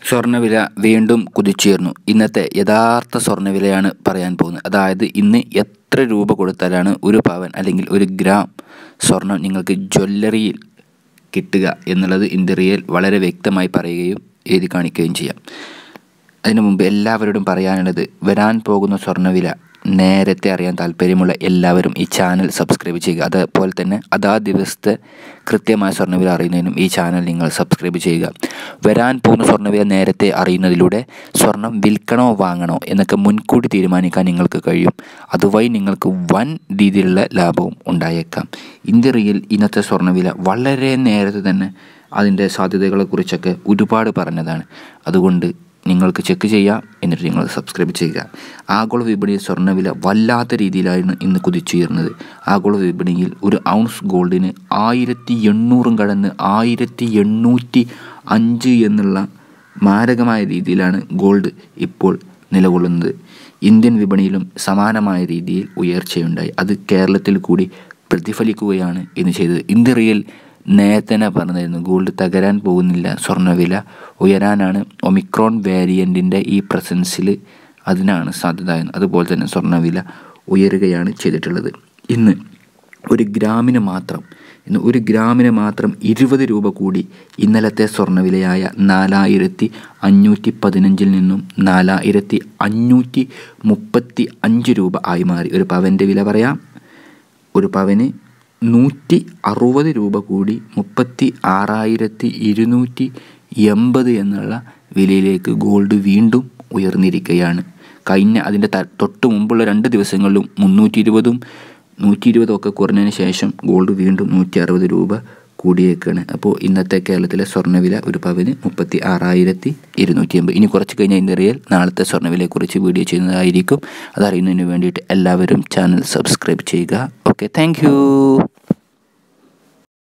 സ്വർണ്ണവില വീണ്ടും കുതിച്ചുയർന്നു ഇന്നത്തെ യഥാർത്ഥ സ്വർണ്ണവിലയാണ് പറയാൻ പോകുന്നത് അതായത് ഇന്ന് എത്ര രൂപ കൊടുത്താലാണ് ഒരു പവൻ അല്ലെങ്കിൽ ഒരു ഗ്രാം സ്വർണം നിങ്ങൾക്ക് ജ്വല്ലറിയിൽ കിട്ടുക എന്നുള്ളത് ഇൻ റിയൽ വളരെ വ്യക്തമായി പറയുകയും എഴുതി കാണിക്കുകയും ചെയ്യാം അതിനു മുമ്പ് എല്ലാവരോടും പറയാനുള്ളത് വരാൻ പോകുന്ന സ്വർണ്ണവില നേരത്തെ അറിയാൻ താല്പര്യമുള്ള എല്ലാവരും ഈ ചാനൽ സബ്സ്ക്രൈബ് ചെയ്യുക അതുപോലെ തന്നെ അതാ ദിവസത്തെ കൃത്യമായ സ്വർണ്ണവില അറിയുന്നതിനും ഈ ചാനൽ നിങ്ങൾ സബ്സ്ക്രൈബ് ചെയ്യുക വരാൻ പോകുന്ന സ്വർണ്ണവില നേരത്തെ അറിയുന്നതിലൂടെ സ്വർണം വിൽക്കണോ വാങ്ങണോ എന്നൊക്കെ മുൻകൂട്ടി തീരുമാനിക്കാൻ നിങ്ങൾക്ക് കഴിയും അതുവഴി നിങ്ങൾക്ക് വൻ രീതിയിലുള്ള ലാഭവും ഉണ്ടായേക്കാം ഇന്ത്യ റിയൽ ഇന്നത്തെ സ്വർണ്ണവില വളരെ നേരത്തെ തന്നെ അതിൻ്റെ സാധ്യതകളെക്കുറിച്ചൊക്കെ ഒരുപാട് പറഞ്ഞതാണ് അതുകൊണ്ട് നിങ്ങൾക്ക് ചെക്ക് ചെയ്യാം എന്നിട്ട് നിങ്ങൾ സബ്സ്ക്രൈബ് ചെയ്യുക ആഗോള വിപണിയിൽ സ്വർണ്ണവില വല്ലാത്ത രീതിയിലാണ് ഇന്ന് കുതിച്ചുയർന്നത് ആഗോള വിപണിയിൽ ഒരു ഔൺസ് ഗോൾഡിന് ആയിരത്തി എണ്ണൂറും കടന്ന് ആയിരത്തി എണ്ണൂറ്റി അഞ്ച് എന്നുള്ള മാരകമായ രീതിയിലാണ് ഗോൾഡ് ഇപ്പോൾ നിലകൊള്ളുന്നത് ഇന്ത്യൻ വിപണിയിലും സമാനമായ രീതിയിൽ ഉയർച്ചയുണ്ടായി അത് കേരളത്തിൽ കൂടി പ്രതിഫലിക്കുകയാണ് ഇന്ന് ചെയ്തത് ഇന്ത്യ റിയൽ നേരത്തെ തന്നെ പറഞ്ഞിരുന്നു ഗോൾഡ് തകരാൻ പോകുന്നില്ല സ്വർണ്ണവില ഉയരാനാണ് ഒമിക്രോൺ വേരിയൻറ്റിൻ്റെ ഈ പ്രസൻസിൽ അതിനാണ് സാധ്യത എന്ന് അതുപോലെ തന്നെ സ്വർണ്ണവില ഉയരുകയാണ് ചെയ്തിട്ടുള്ളത് ഇന്ന് ഒരു ഗ്രാമിന് മാത്രം ഇന്ന് ഒരു ഗ്രാമിന് മാത്രം ഇരുപത് രൂപ കൂടി ഇന്നലത്തെ സ്വർണ്ണവിലയായ നാലായിരത്തി അഞ്ഞൂറ്റി പതിനഞ്ചിൽ നിന്നും നാലായിരത്തി അഞ്ഞൂറ്റി മുപ്പത്തി അഞ്ച് രൂപ ആയി മാറി ഒരു പവൻ്റെ വില പറയാം ഒരു പവന് നൂറ്റി അറുപത് രൂപ കൂടി മുപ്പത്തി ആറായിരത്തി ഇരുന്നൂറ്റി എൺപത് എന്നുള്ള വിലയിലേക്ക് ഗോൾഡ് വീണ്ടും ഉയർന്നിരിക്കുകയാണ് കഴിഞ്ഞ അതിൻ്റെ ത തൊട്ട് മുമ്പുള്ള രണ്ട് ദിവസങ്ങളിലും മുന്നൂറ്റി ഇരുപതും നൂറ്റി ഇരുപതും ഒക്കെ കുറഞ്ഞതിന് ശേഷം ഗോൾഡ് വീണ്ടും നൂറ്റി അറുപത് രൂപ കൂടിയേക്കാണ് അപ്പോൾ ഇന്നത്തെ കേരളത്തിലെ സ്വർണ്ണവില ഒരു പവന് മുപ്പത്തി ആറായിരത്തി ഇരുന്നൂറ്റി എൺപത് ഇനി കുറച്ച് കഴിഞ്ഞാൽ ഇന്ത്യ റിയൽ നാളത്തെ സ്വർണ്ണവിലയെക്കുറിച്ച് വീഡിയോ ചെയ്യുന്നതായിരിക്കും അതറിയുന്നതിന് വേണ്ടിയിട്ട് എല്ലാവരും ചാനൽ സബ്സ്ക്രൈബ് ചെയ്യുക ഓക്കെ താങ്ക്